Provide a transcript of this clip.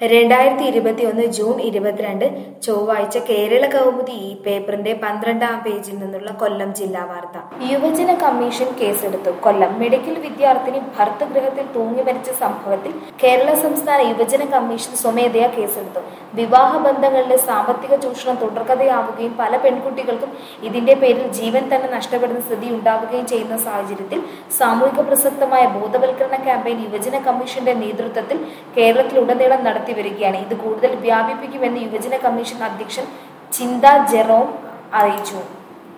രണ്ടായിരത്തി ഇരുപത്തിയൊന്ന് ജൂൺ ഇരുപത്തിരണ്ട് ചൊവ്വാഴ്ച കേരള കൗമുദി ഈ പേപ്പറിന്റെ പന്ത്രണ്ടാം പേജിൽ നിന്നുള്ള കൊല്ലം ജില്ലാ വാർത്ത യുവജന കമ്മീഷൻ കേസെടുത്തു കൊല്ലം മെഡിക്കൽ വിദ്യാർത്ഥിനി ഭർത്തഗൃഹത്തിൽ തൂങ്ങി മരിച്ച സംഭവത്തിൽ കേരള സംസ്ഥാന യുവജന കമ്മീഷൻ സ്വമേധയാ കേസെടുത്തു വിവാഹ ബന്ധങ്ങളിലെ സാമ്പത്തിക ചൂഷണം തുടർക്കഥയാവുകയും പല പെൺകുട്ടികൾക്കും ഇതിന്റെ പേരിൽ ജീവൻ തന്നെ നഷ്ടപ്പെടുന്ന സ്ഥിതി ഉണ്ടാവുകയും ചെയ്യുന്ന സാഹചര്യത്തിൽ സാമൂഹിക പ്രസക്തമായ ബോധവൽക്കരണ ക്യാമ്പയിൻ യുവജന കമ്മീഷന്റെ നേതൃത്വത്തിൽ കേരളത്തിലുടനീളം നടത്തി വരികയാണ് ഇത് കൂടുതൽ വ്യാപിപ്പിക്കുമെന്ന് യുവജന കമ്മീഷൻ അധ്യക്ഷൻ ചിന്ത ജെറോം അറിയിച്ചു